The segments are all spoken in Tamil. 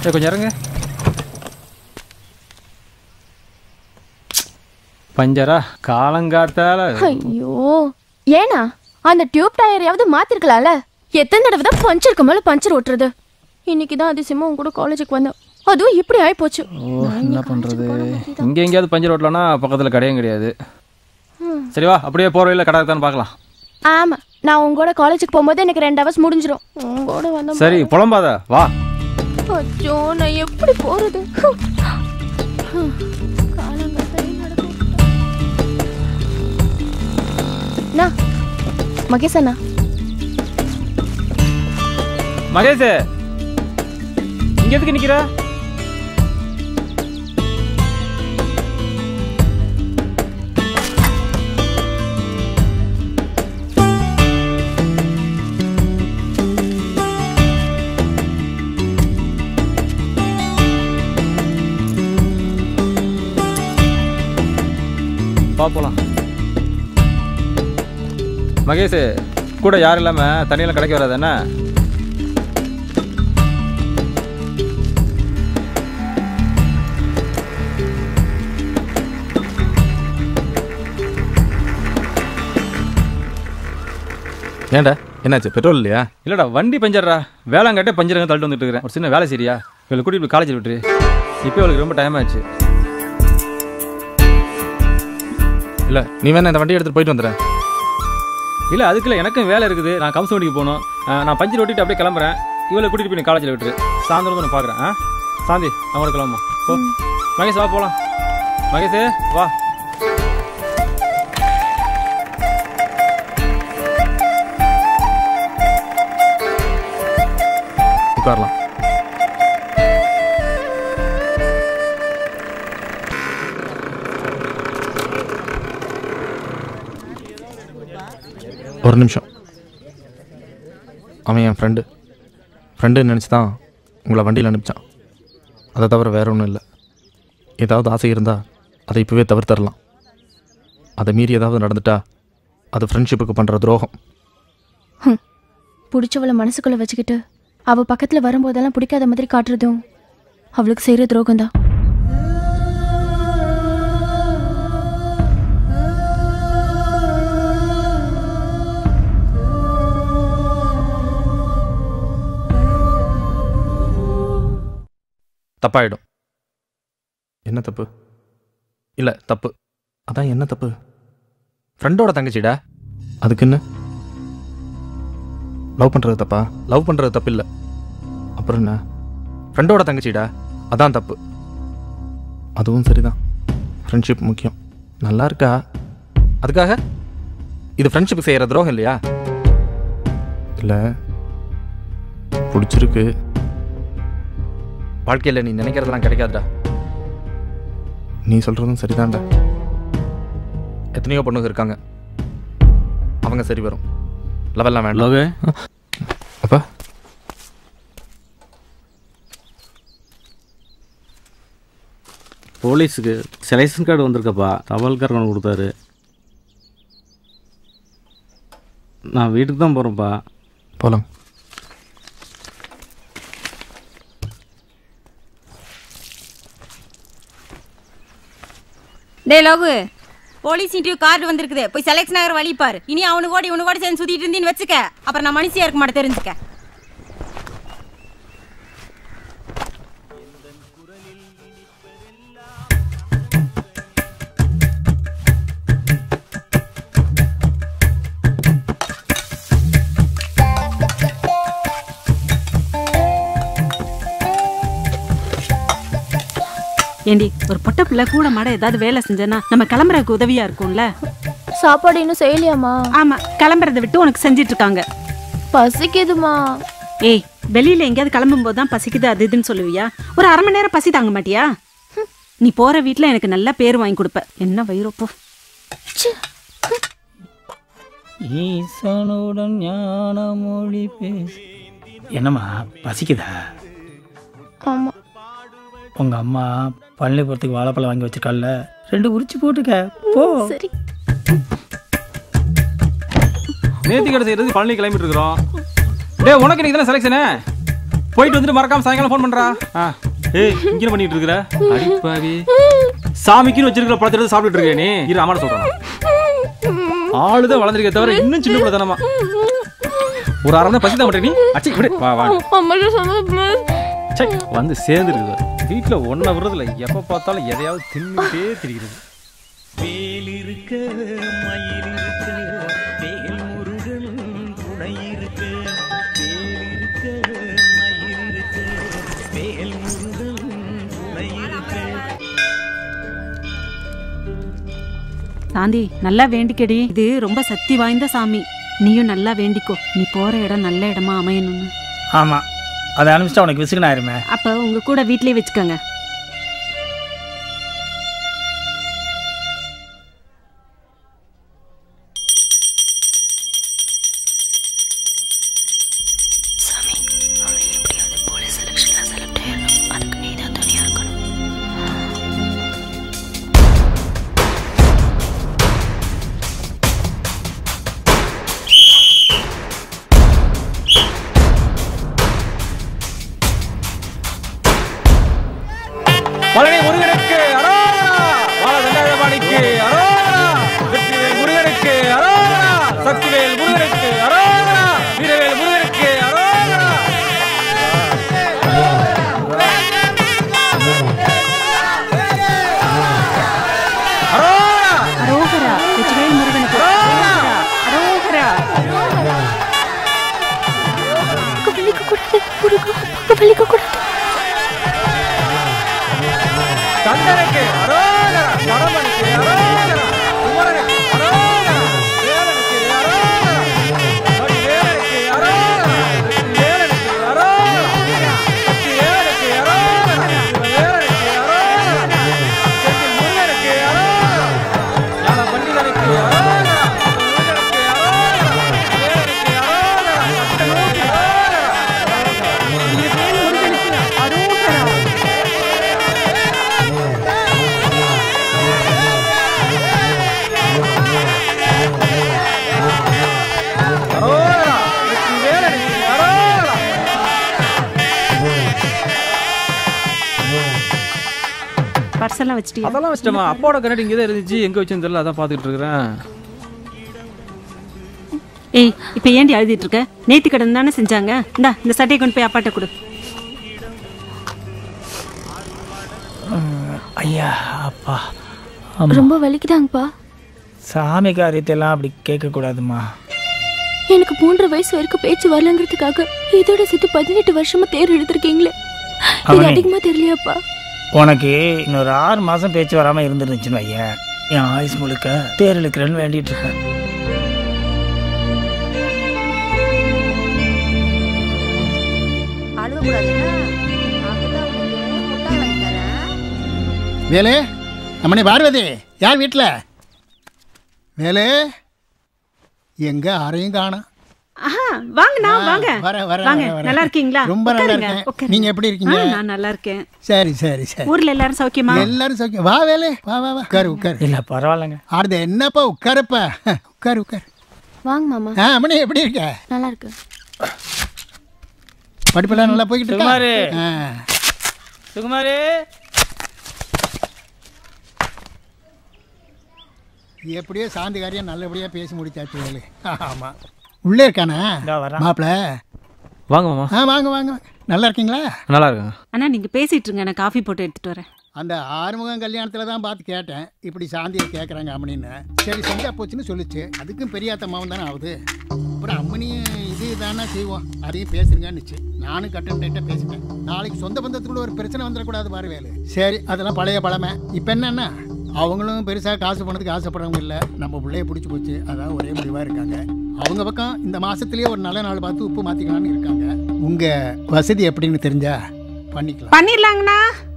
ஏய், கொஞ்சம் இறங்க பஞ்சரா காலங்காத்தால ஐயோ ஏனா அந்த டியூப் டயரையாவது மாத்திருக்கலாம்ல எத்தனை தடவை தான் பஞ்சருக்கு மேல பஞ்சர் ஓட்டுறது இன்னைக்கு தான் அதிசயமா உங்க கூட காலேஜுக்கு வந்தேன் அதுவும் இப்படி ஆயி போச்சு ஓ என்ன பண்றது இங்க எங்கேயாவது பஞ்சர் ஓட்டலாம்னா பக்கத்துல கடையும் கிடையாது சரி வா அப்படியே போற வழியில கடை இருக்கான்னு பார்க்கலாம் ஆமா நான் உங்க கூட காலேஜுக்கு போகும்போது எனக்கு ரெண்டு ஹவர்ஸ் முடிஞ்சிரும் உங்களோட வந்த சரி புலம்பாத வா அச்சோ நான் எப்படி போறது ஹம். காலங்காத்தாலே நடக்கும். அண்ணா, மகேஷ் அண்ணா மகேஷ் இங்க எதுக்கு நிக்கிற பார்ப்போலாம் மகேஷ் கூட யாரும் இல்லாம தண்ணியெல்லாம் கிடைக்க வராது என்ன ஏன்டா என்னாச்சு பெட்ரோல் இல்லையா இல்லடா வண்டி பஞ்சர்டா வேளாங்கட்டே பஞ்சருங்க தள்ளிட்டு வந்துட்டு இருக்கிறேன் ஒரு சின்ன வேலை சரியா இவளை கூட்டிட்டு போய் காலேஜ் விட்டுரு இப்போ அவளுக்கு ரொம்ப டைம் ஆச்சு இல்லை நீ வேணா இந்த வண்டி எடுத்துட்டு போயிட்டு வந்துடுறேன் இல்லை அதுக்குள்ள எனக்கும் வேலை இருக்குது நான் கம்சம் வண்டிக்கு போகணும் அஹ் நான் பஞ்சர் ஓட்டிட்டு அப்படியே கிளம்புறேன் இவளை கூட்டிட்டு போய் நீ காலேஜில் விட்டுரு சாயந்தரம் வந்து நான் பார்க்குறேன் ஆ சாந்தி அவங்களோட கிளம்புமா போ மகேஷ் வா போகலாம் மகேஷே வா உட்காரலாம் ஒரு நிமிஷம் அவன் என் ஃப்ரெண்டு ஃப்ரெண்டு நினச்சி தான் உங்களை வண்டியில் அனுப்பிச்சான் அதை தவிர வேற ஒன்றும் இல்லை ஏதாவது ஆசை இருந்தால் அதை இப்போவே தவிர்த்தரலாம் அதை மீறி ஏதாவது நடந்துட்டா அது ஃப்ரெண்ட்ஷிப்புக்கு பண்ணுற துரோகம் பிடிச்சவளை மனசுக்குள்ள வச்சுக்கிட்டு அவ பக்கத்துல வரும்போதெல்லாம் பிடிக்காத மாதிரி காட்டுறதும் அவளுக்கு செய்யற துரோகம் தான் தப்பாயிடும் என்ன தப்பு இல்லை தப்பு அதான் என்ன தப்பு ஃப்ரெண்டோட தங்கச்சிடா அதுக்கு என்ன லவ் பண்ணுறது தப்பா லவ் பண்ணுறது தப்பு இல்லை அப்புறம் என்ன ஃப்ரெண்டோட தங்கச்சிடா அதான் தப்பு அதுவும் சரிதான் ஃப்ரெண்ட்ஷிப் முக்கியம் நல்லா இருக்கா அதுக்காக இது ஃப்ரெண்ட்ஷிப் செய்கிற துரோகம் இல்லையா இல்லை பிடிச்சிருக்கு வாழ்க்கையில் நீ நினைக்கிறதெல்லாம் கிடைக்காதுடா நீ சொல்கிறதும் சரிதான்டா எத்தனையோ பொண்ணுங்க இருக்காங்க அவங்க சரி வரும் லெவல்லாம் வேண்டாம் லோகு அப்பா போலீஸுக்கு செலெக்ஷன் கார்டு வந்திருக்கப்பா தபால்காரன் கொடுத்தாரு நான் வீட்டுக்கு தான் போகிறேன்ப்பா போகலாம் டேய் லோகு போலீஸ் இன்டர்வியூ கார்டு வந்திருக்குது போய் செலக்ஷன் ஆகிற வழி பாரு இனி அவனு கூட இவனு கூட சேர்ந்து சுத்திட்டு இருந்தீன்னு வச்சுக்க அப்புறம் நான் மனுஷியா இருக்க மாட்டேன் தெரிஞ்சுக்க ஏண்டி ஒரு பொட்ட பிள்ளை கூட மாட ஏதாவது வேலை செஞ்சேன்னா நம்ம கிளம்புறதுக்கு உதவியா இருக்கும்ல சாப்பாடு இன்னும் செய்யலையாமா ஆமா கிளம்புறதை விட்டு உனக்கு செஞ்சிட்டு இருக்காங்க பசிக்குதுமா ஏய் வெளியில எங்கேயாவது கிளம்பும் போது தான் பசிக்குது அது இதுன்னு சொல்லுவியா ஒரு அரை மணி நேரம் பசி தாங்க மாட்டியா ஹம், நீ போற வீட்ல எனக்கு நல்ல பேர் வாங்கி கொடுப்ப என்ன வயிறப்போ ஈசனுடன் ஞான மொழி பேச என்னம்மா பசிக்குதா ஆமா உங்க அம்மா பழனிபுரத்துக்கு வாழைப்பழம் வாங்கி வச்சிருக்கால ரெண்டு உரிச்சு போட்டுக்க போ சரி நேத்தி கடை செய்யறது பழனி கிளம்பிட்டு இருக்கிறோம் டேய் உனக்கு இன்னைக்கு தானே செலெக்ஷனு போயிட்டு வந்துட்டு மறக்காம சாயங்காலம் ஃபோன் பண்றா ஆ ஏய் இங்க என்ன பண்ணிட்டு இருக்கிற அடிப்பாவி சாமிக்குன்னு வச்சிருக்கிற பழத்தை எடுத்து சாப்பிட்டுட்டு இருக்க நீ இரு அம்மா சொல்றேன் ஆளுதான் வளர்ந்துருக்கே தவிர இன்னும் சின்ன பிள்ளை தானமா ஒரு அரை தான் பசி தான் பண்ற நீ அச்சி விடு வா வா அம்மாட்ட சொன்னது சை வந்து சேர்ந்துருக்குது வீட்டுல ஒன்ன விடுறதுல எப்ப பார்த்தாலும் எதையாவது தின்னுட்டே திரிகிறது வேலிருக்க மயிலிருக்க வேல் முருகன் துணை இருக்க வேலிருக்க மயிலிருக்க வேல் முருகன் துணை இருக்க சாந்தி நல்லா வேண்டிக்கடி இது ரொம்ப சக்தி வாய்ந்த சாமி நீயும் நல்லா வேண்டிக்கோ நீ போற இடம் நல்ல இடமா அமையணும்னு ஆமாம் அதை அனுப்பிச்சிட்டா உனக்கு விசுக்குன்னு ஆயிருமே அப்ப உங்க கூட வீட்லயே வச்சுக்கோங்க சாமி அவர் எப்படியாவது போலீஸ் செலெக்ஷன்ல செலக்ட் ஆயிடணும் அதுக்கு நீ தான் துணையா இருக்கணும் பழனி முருகனுக்கு அரோரா வாழ வெங்காயபாணிக்கு அரோரா வெற்றிவேல் முருகனுக்கு அரோரா சக்திவேல் முருகனுக்கு அரோரா வீரவேல் முருகனுக்கு அரோரா அரோரா அரோகரா வெற்றிவேல் முருகனுக்கு அரோகரா அரோகரா பலிக்க கூடாது முருகா பலிக்க கூடாது கந்தனுக்கு அரோகரா பரமனுக்கு அரோகரா குமரனுக்கு அரோகரா வேலனுக்கு அரோகரா வேலனுக்கு அரோகரா வேலனுக்கு அரோகரா வேலனுக்கு அரோகரா வேலனுக்கு அரோகரா செந்தில் முருகனுக்கு அரோகரா ஞான பண்டிதனுக்கு அரோகரா முருகனுக்கு அரோகரா வேலனுக்கு அரோகரா சட்டனூருக்கு அரோகரா வெற்றிவேல் முருகனுக்கு அரோகரா அரோகரா வெற்றி வேலனுக்கு அரோகரா பர்செல்லாம் வச்சிட்டியா அதெல்லாம் வச்சிட்டமா அப்பாவோட கரண்ட் இங்கே தான் இருந்துச்சு எங்க வச்சுன்னு தெரியல அதான் பார்த்துட்டு இருக்கிறேன் ஏய் இப்ப ஏண்டி அழுதிட்டு இருக்க நேத்தி கடன் தானே செஞ்சாங்க இந்தா இந்த சட்டையை கொண்டு போய் அப்பாட்ட கொடு ஐயா அப்பா ஆமா ரொம்ப வலிக்குதாங்கப்பா சாமி காரியத்தையெல்லாம் அப்படி கேட்கக்கூடாதுமா எனக்கு மூன்று வயசு வரைக்கும் பேச்சு வரலங்கிறதுக்காக இதோட சேர்த்து பதினெட்டு வருஷமா தேர் எடுத்திருக்கீங்களே இது அவனே. அதிகமா தெரியலையாப்பா உனக்கு இன்னொரு ஆறு மாதம் பேச்சு வராமல் இருந்துருந்துச்சுன்னு வையன் என் ஆயுஸ் முழுக்க தேர் இழுக்கிறேன்னு வேண்டிட்டு இருக்கேன் வேலு அம்மனி பார்வதி யார் வீட்டில் வேலு எங்க யாரையும் காணோம் ஆஹா வாங்கண்ணா ஆ, வாங்க வரேன், வரேன், வாங்க வரேன், வரேன். நல்லா இருக்கீங்களா ரொம்ப நல்லா உட்காருங்க, இருக்கேன். உட்காருங்க. நீங்க எப்படி இருக்கீங்க? ஆ, நான் நல்லா இருக்கேன் சரி சரி சரி ஊர்ல எல்லாரும் சௌக்கியமா எல்லாரும் சௌக்கியம் வா வேலு வா வா வா உட்காரு உட்காரு இல்லை பரவாயில்லைங்க ஆடுது என்னப்பா உட்காருப்பா உட்காரு உட்காரு வாங்க மாமா ஆ அம்மனி எப்படி இருக்க நல்லா இருக்கு படிப்பெல்லாம் நல்லா போய்கிட்டு இருக்கா சுகுமாரு. ஆ. சுகுமாரு எப்படியோ சாந்தி காரியம் நல்லபடியா பேசி முடிச்சாச்சு வேலு ஆமா உள்ளே இருக்கானா இதோ வரேன். மாப்பிள வாங்க மாமா ஆ வாங்க வாங்க வாங்க நல்லா இருக்கீங்களா நல்லா இருக்குங்க அண்ணா நீங்க பேசிட்டு இருங்க நான் காஃபி போட்டு எடுத்துட்டு வரேன் அந்த ஆறுமுகம் கல்யாணத்தில் தான் பார்த்து கேட்டேன் இப்படி சாந்தியை கேட்குறாங்க அம்மனின்னு சரி செஞ்சா போச்சுன்னு சொல்லுச்சு அதுக்கும் பெரியாத்த மாவன் தானே ஆகுது அப்புறம் அம்மனியும் இது தானே செய்வோம் அதையும் பேசுறீங்கன்னுச்சு நானும் கட்டன் டைட்டாக பேசிட்டேன் நாளைக்கு சொந்த பந்தத்துக்குள்ள ஒரு பிரச்சனை வந்துடக்கூடாது பாரு வேலு சரி அதெல்லாம் பழைய பழமை இப்போ என்னன்னா அவங்களும் பெருசாக காசு பண்ணதுக்கு ஆசைப்படுறவங்க இல்லை நம்ம பிள்ளைய பிடிச்சி போச்சு அதான் ஒரே முடிவாக இருக்காங்க அவங்க பக்கம் இந்த மாசத்துலயே ஒரு நல்ல நாள் பார்த்து உப்பு மாற்றிக்கலாம்னு இருக்காங்க உங்கள் வசதி எப்படின்னு தெரிஞ்சா பண்ணிக்கலாம் பண்ணிடலாங்கண்ணா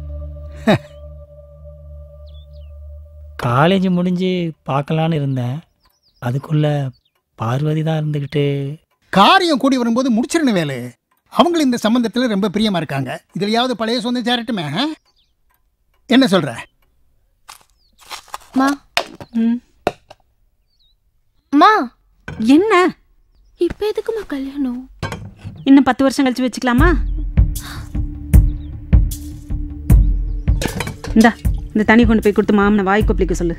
காலேஜ் முடிஞ்சு பார்க்கலான்னு இருந்தேன் அதுக்குள்ள பார்வதி தான் இருந்துக்கிட்டு காரியம் கூடி வரும்போது முடிச்சிடணும் வேலு அவங்களும் இந்த சம்பந்தத்தில் ரொம்ப பிரியமா இருக்காங்க இதுலயாவது பழைய சொந்தம் சேரட்டுமே ஆ? என்ன சொல்ற மா ம். மா என்ன இப்ப எதுக்குமா கல்யாணம் இன்னும் பத்து வருஷம் கழிச்சு வச்சுக்கலாமா இந்தா இந்த தண்ணி கொண்டு போய் கொடுத்து மாமனை வாய் கொப்பளிக்க சொல்லு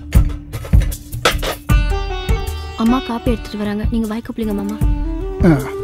அம்மா காப்பி எடுத்துட்டு வராங்க நீங்க வாய்க்கு பிள்ளைங்க மாமா ஆ